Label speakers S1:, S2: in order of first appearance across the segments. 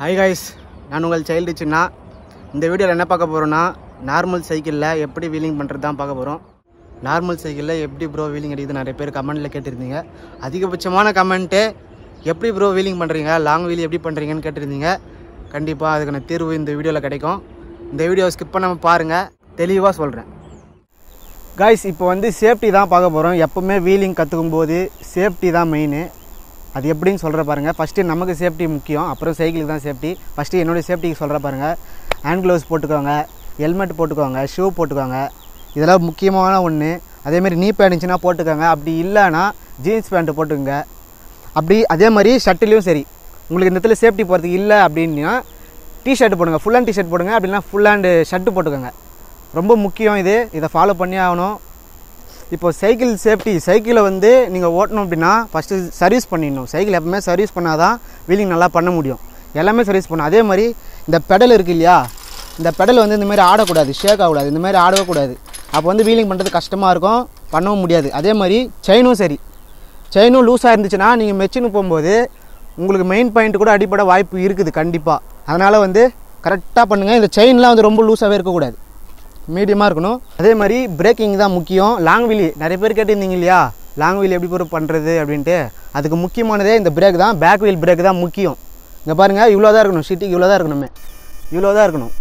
S1: high guys நான் உங்கள் child சின்னா இந்த வீடியோவில் என்ன பார்க்க போகிறோன்னா நார்மல் சைக்கிளில் எப்படி வீலிங் பண்ணுறது தான் பார்க்க போகிறோம் நார்மல் சைக்கிளில் எப்படி ப்ரோ வீலிங் அடிக்குது நிறைய பேர் கமெண்ட்டில் கேட்டிருந்தீங்க அதிகபட்சமான கமெண்ட்டு எப்படி ப்ரோ வீலிங் பண்ணுறீங்க லாங் வீல் எப்படி பண்ணுறீங்கன்னு கேட்டிருந்தீங்க கண்டிப்பாக அதுக்கான தீர்வு இந்த வீடியோவில் கிடைக்கும் இந்த வீடியோவை ஸ்கிப் பண்ணாமல் பாருங்கள் தெளிவாக சொல்கிறேன் காய்ஸ் இப்போ வந்து சேஃப்டி தான் பார்க்க போகிறோம் எப்போவுமே வீலிங் கற்றுக்கும் போது சேஃப்டி தான் மெயின் அது எப்படின்னு சொல்கிற பாருங்கள் ஃபஸ்ட்டு நமக்கு சேஃப்டி முக்கியம் அப்புறம் சைக்கிளுக்கு தான் சேஃப்டி ஃபஸ்ட்டு என்னுடைய சேஃப்டிக்கு சொல்கிற பாருங்கள் ஹேண்ட் க்ளவுஸ் போட்டுக்கோங்க ஹெல்மெட் போட்டுக்கோங்க ஷூ போட்டுக்கோங்க இதெல்லாம் முக்கியமான ஒன்று அதேமாதிரி நீ பேண்ட் இருந்துச்சுன்னா போட்டுக்கோங்க அப்படி இல்லைன்னா ஜீன்ஸ் பேண்ட்டு போட்டுக்கோங்க அப்படி அதே மாதிரி ஷர்ட்லேயும் சரி உங்களுக்கு இந்த இடத்துல சேஃப்டி போகிறதுக்கு இல்லை அப்படின்னா டிஷர்ட் போடுங்க ஃபுல் ஹேண்ட் டிஷர்ட் போடுங்க அப்படின்னா ஃபுல் ஹேண்டு ஷர்ட்டு போட்டுக்கோங்க ரொம்ப முக்கியம் இது இதை ஃபாலோ பண்ணி ஆகணும் இப்போ சைக்கிள் சேஃப்டி சைக்கிளை வந்து நீங்கள் ஓட்டணும் அப்படின்னா ஃபஸ்ட்டு சர்வீஸ் பண்ணிடணும் சைக்கிள் எப்பவுமே சர்வீஸ் பண்ணால் தான் வீலிங் நல்லா பண்ண முடியும் எல்லாமே சர்வீஸ் பண்ணணும் அதே மாதிரி இந்த பெடல் இருக்கு இல்லையா இந்த பெடல் வந்து இந்த மாதிரி ஆடக்கூடாது ஷேக் ஆகக்கூடாது இந்த மாதிரி ஆடவே கூடாது அப்போ வந்து வீலிங் பண்ணுறது கஷ்டமாக இருக்கும் பண்ணவும் முடியாது அதே மாதிரி செயினும் சரி செயினும் லூஸாக இருந்துச்சுன்னா நீங்கள் மெச்சின்னு போகும்போது உங்களுக்கு மெயின் பாயிண்ட் கூட அடிப்பட வாய்ப்பு இருக்குது கண்டிப்பாக அதனால் வந்து கரெக்டாக பண்ணுங்கள் இந்த செயின்லாம் வந்து ரொம்ப லூஸாகவே இருக்கக்கூடாது மீடியமாக இருக்கணும் அதே மாதிரி பிரேக்கிங் தான் முக்கியம் லாங் வீலி நிறைய பேர் கேட்டிருந்தீங்க இல்லையா லாங் வீல் எப்படி பொறுப்பு பண்ணுறது அப்படின்ட்டு அதுக்கு முக்கியமானதே இந்த பிரேக் தான் பேக் வீல் பிரேக் தான் முக்கியம் இங்கே பாருங்கள் இவ்வளோ தான் இருக்கணும் ஷீட்டுக்கு இவ்வளோ தான் இருக்கணுமே இவ்வளோ தான் இருக்கணும்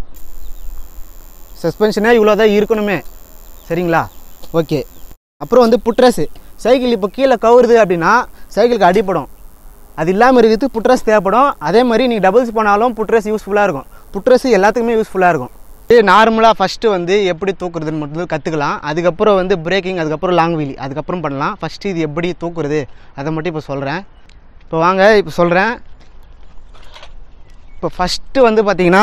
S1: சஸ்பென்ஷனே இவ்வளோ தான் இருக்கணுமே சரிங்களா ஓகே அப்புறம் வந்து புட்ரஸ் சைக்கிள் இப்போ கீழே கவுருது அப்படின்னா சைக்கிளுக்கு அடிப்படும் அது இல்லாமல் இருக்கிறது புட்ரஸ் தேவைப்படும் அதே மாதிரி நீங்கள் டபுள்ஸ் போனாலும் புட்ரஸ் யூஸ்ஃபுல்லாக இருக்கும் புட்ரஸ் எல்லாத்துக்குமே யூஸ்ஃபுல்லாக இருக்கும் இது நார்மலாக ஃபஸ்ட்டு வந்து எப்படி தூக்குறதுன்னு மட்டும் கற்றுக்கலாம் அதுக்கப்புறம் வந்து பிரேக்கிங் அதுக்கப்புறம் லாங் வீலி அதுக்கப்புறம் பண்ணலாம் ஃபஸ்ட்டு இது எப்படி தூக்குறது அதை மட்டும் இப்போ சொல்கிறேன் இப்போ வாங்க இப்போ சொல்கிறேன் இப்போ ஃபஸ்ட்டு வந்து பார்த்தீங்கன்னா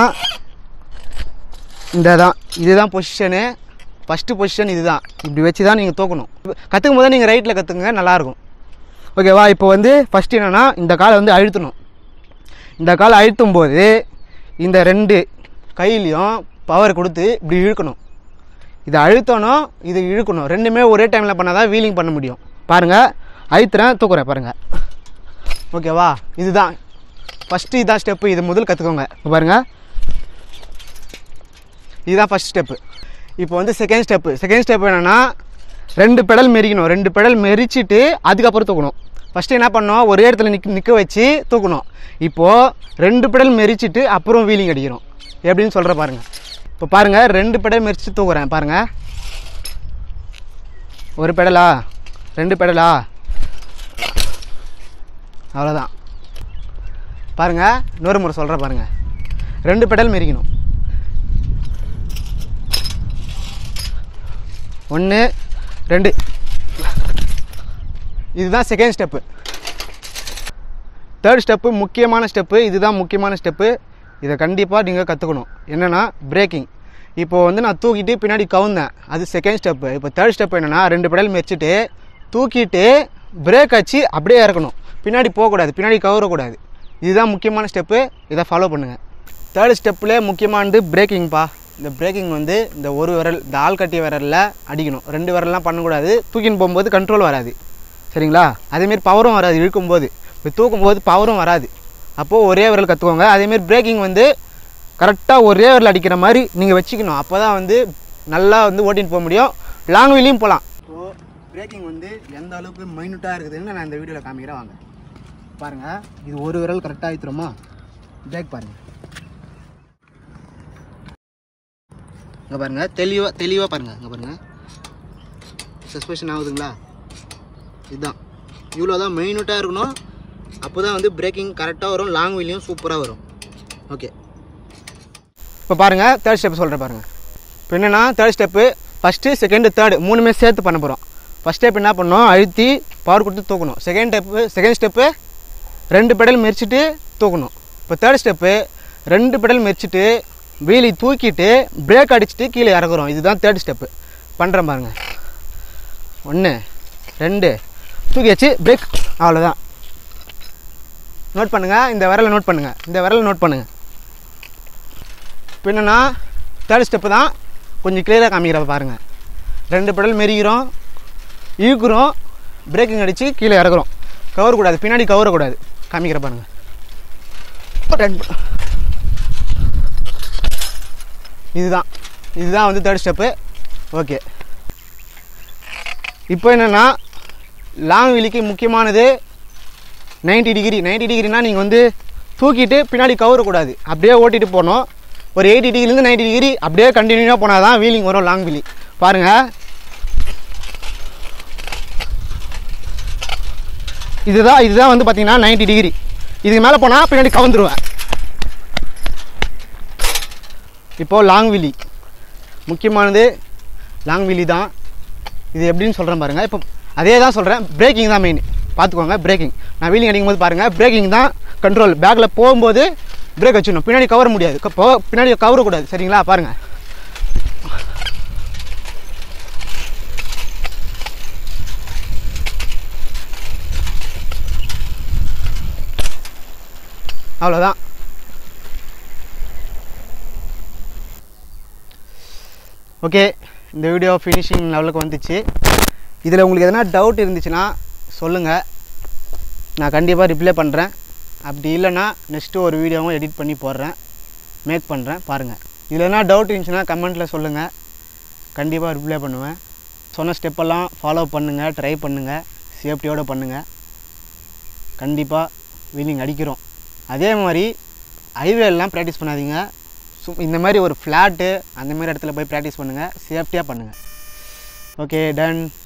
S1: இந்த தான் இதுதான் பொசிஷனு ஃபஸ்ட்டு பொசிஷன் இதுதான் இப்படி வச்சு தான் நீங்கள் தூக்கணும் கற்றுக்கும் போது நீங்கள் ரைட்டில் கற்றுக்குங்க நல்லாயிருக்கும் ஓகேவா இப்போ வந்து ஃபஸ்ட்டு என்னென்னா இந்த காலை வந்து அழுத்தணும் இந்த காலை அழுத்தும் போது இந்த ரெண்டு கையிலையும் பவர் கொடுத்து இப்படி இழுக்கணும் இதை அழுத்தணும் இது இழுக்கணும் ரெண்டுமே ஒரே டைமில் பண்ணால் தான் வீலிங் பண்ண முடியும் பாருங்கள் அழுத்துறேன் தூக்குறேன் பாருங்கள் ஓகேவா இதுதான் ஃபஸ்ட்டு இதான் ஸ்டெப்பு இது முதல் கற்றுக்கோங்க இப்போ பாருங்கள் இதுதான் ஃபஸ்ட் ஸ்டெப்பு இப்போ வந்து செகண்ட் ஸ்டெப்பு செகண்ட் ஸ்டெப் என்னென்னா ரெண்டு பெடல் மெரிக்கணும் ரெண்டு பெடல் மெரிச்சிட்டு அதுக்கப்புறம் தூக்கணும் ஃபஸ்ட்டு என்ன பண்ணோம் ஒரே இடத்துல நிற்க நிற்க வச்சு தூக்கணும் இப்போது ரெண்டு பெடல் மெரிச்சிட்டு அப்புறம் வீலிங் அடிக்கிறோம் எப்படின்னு சொல்கிற பாருங்கள் இப்போ பாருங்கள் ரெண்டு பெடல் மெரிச்சு தூக்குறேன் பாருங்கள் ஒரு பெடலா ரெண்டு பெடலா அவ்வளோதான் பாருங்கள் இன்னொரு முறை சொல்கிறேன் பாருங்கள் ரெண்டு பெடல் மெரிக்கணும் ஒன்று ரெண்டு இதுதான் செகண்ட் ஸ்டெப்பு தேர்ட் ஸ்டெப்பு முக்கியமான ஸ்டெப்பு இதுதான் முக்கியமான ஸ்டெப்பு இதை கண்டிப்பாக நீங்கள் கற்றுக்கணும் என்னென்னா பிரேக்கிங் இப்போ வந்து நான் தூக்கிட்டு பின்னாடி கவுந்தேன் அது செகண்ட் ஸ்டெப்பு இப்போ தேர்ட் ஸ்டெப் என்னென்னா ரெண்டு பெடல் மெரிச்சிட்டு தூக்கிட்டு பிரேக் வச்சு அப்படியே இறக்கணும் பின்னாடி போகக்கூடாது பின்னாடி கவரக்கூடாது இதுதான் முக்கியமான ஸ்டெப்பு இதை ஃபாலோ பண்ணுங்கள் தேர்ட் ஸ்டெப்பில் முக்கியமானது பிரேக்கிங்ப்பா இந்த பிரேக்கிங் வந்து இந்த ஒரு விரல் இந்த ஆள் கட்டிய விரலில் அடிக்கணும் ரெண்டு விரல்லாம் பண்ணக்கூடாது தூக்கின்னு போகும்போது கண்ட்ரோல் வராது சரிங்களா அதேமாரி பவரும் வராது இழுக்கும்போது இப்போ தூக்கும்போது பவரும் வராது அப்போது ஒரே விரல் கற்றுக்கோங்க அதேமாரி பிரேக்கிங் வந்து கரெக்டாக ஒரே விரல் அடிக்கிற மாதிரி நீங்கள் வச்சுக்கணும் அப்போ தான் வந்து நல்லா வந்து ஓட்டின்னு போக முடியும் லாங் வீலையும் போகலாம் இப்போது பிரேக்கிங் வந்து எந்த அளவுக்கு மைனூட்டாக இருக்குதுன்னு நான் இந்த வீடியோவில் காமிக்கிறேன் வாங்க பாருங்கள் இது ஒரு விரல் கரெக்டாக ஆயித்துருமா பிரேக் பாருங்கள் இங்கே பாருங்கள் தெளிவாக தெளிவாக பாருங்கள் இங்கே பாருங்கள் சஸ்பென்ஷன் ஆகுதுங்களா இதுதான் இவ்வளோ தான் மெயினூட்டாக இருக்கணும் அப்போ தான் வந்து பிரேக்கிங் கரெக்டாக வரும் லாங் வீலையும் சூப்பராக வரும் ஓகே இப்போ பாருங்கள் தேர்ட் ஸ்டெப் சொல்கிறேன் பாருங்கள் இப்போ என்னென்னா third step first second third மூணுமே சேர்த்து பண்ண போகிறோம் ஃபஸ்ட் ஸ்டெப் என்ன பண்ணோம் அழுத்தி பவர் கொடுத்து தூக்கணும் செகண்ட் ஸ்டெப்பு செகண்ட் ஸ்டெப்பு ரெண்டு பெடல் மெரிச்சிட்டு தூக்கணும் இப்போ தேர்ட் ஸ்டெப்பு ரெண்டு பெடல் மெரிச்சிட்டு வீலி தூக்கிட்டு பிரேக் அடிச்சுட்டு கீழே இறக்குறோம் இதுதான் தேர்ட் ஸ்டெப்பு பண்ணுறேன் பாருங்கள் ஒன்று ரெண்டு தூக்கி வச்சு பிரேக் அவ்வளோதான் நோட் பண்ணுங்கள் இந்த விரலை நோட் பண்ணுங்கள் இந்த விரலை நோட் பண்ணுங்கள் இப்போ என்னென்னா தேர்ட் ஸ்டெப்பு தான் கொஞ்சம் கிளியராக காமிக்கிற பாருங்கள் ரெண்டு பெடல் மெரிக்கிறோம் இழுக்கிறோம் பிரேக்கிங் அடித்து கீழே இறக்குறோம் கவரக்கூடாது பின்னாடி கவரக்கூடாது காமிக்கிற பாருங்கள் ரெண்டு இதுதான் இதுதான் வந்து தேர்ட் ஸ்டெப்பு ஓகே இப்போ என்னென்னா லாங் வீலுக்கு முக்கியமானது 90 டிகிரி 90 டிகிரினா நீங்கள் வந்து தூக்கிட்டு பின்னாடி கவரக்கூடாது அப்படியே ஓட்டிட்டு போகணும் ஒரு எயிட்டி டிகிரிலேருந்து 90 டிகிரி அப்படியே கண்டினியூவாக போனால் தான் வீலிங் வரும் லாங் வீலி பாருங்கள் இதுதான் இதுதான் வந்து பார்த்தீங்கன்னா 90 டிகிரி இதுக்கு மேலே போனால் பின்னாடி கவுந்துருவேன் இப்போது லாங் வீலி முக்கியமானது லாங் வீலி தான் இது எப்படின்னு சொல்கிறேன் பாருங்கள் இப்போ அதே தான் சொல்கிறேன் பிரேக்கிங் தான் மெயின் பார்த்துக்கோங்க பிரேக்கிங் நான் வீலிங் அடிக்கும் போது பாருங்கள் பிரேக்கிங் தான் கண்ட்ரோல் பேக்கில் போகும்போது பிரேக் வச்சிடணும் பின்னாடி கவர முடியாது க- போ பின்னாடி கவரக்கூடாது சரிங்களா பாருங்கள் அவ்வளோதான் ஓகே இந்த வீடியோ ஃபினிஷிங் லெவலுக்கு வந்துச்சு இதில் உங்களுக்கு எதனா டவுட் இருந்துச்சுன்னா சொல்லுங்கள் நான் கண்டிப்பாக ரிப்ளை பண்ணுறேன் அப்படி இல்லைன்னா நெக்ஸ்ட்டு ஒரு வீடியோவும் எடிட் பண்ணி போடுறேன் மேக் பண்ணுறேன் பாருங்கள் இதில் எதனா டவுட் இருந்துச்சுன்னா கமெண்ட்டில் சொல்லுங்கள் கண்டிப்பாக ரிப்ளை பண்ணுவேன் சொன்ன ஸ்டெப்பெல்லாம் ஃபாலோ பண்ணுங்கள் ட்ரை பண்ணுங்கள் சேஃப்டியோடு பண்ணுங்கள் கண்டிப்பாக வீலிங் அடிக்கிறோம் அதே மாதிரி ஹைவேலாம் ப்ராக்டிஸ் பண்ணாதீங்க சு இந்த மாதிரி ஒரு ஃப்ளாட்டு அந்த மாதிரி இடத்துல போய் ப்ராக்டிஸ் பண்ணுங்கள் சேஃப்டியாக பண்ணுங்கள் ஓகே டன்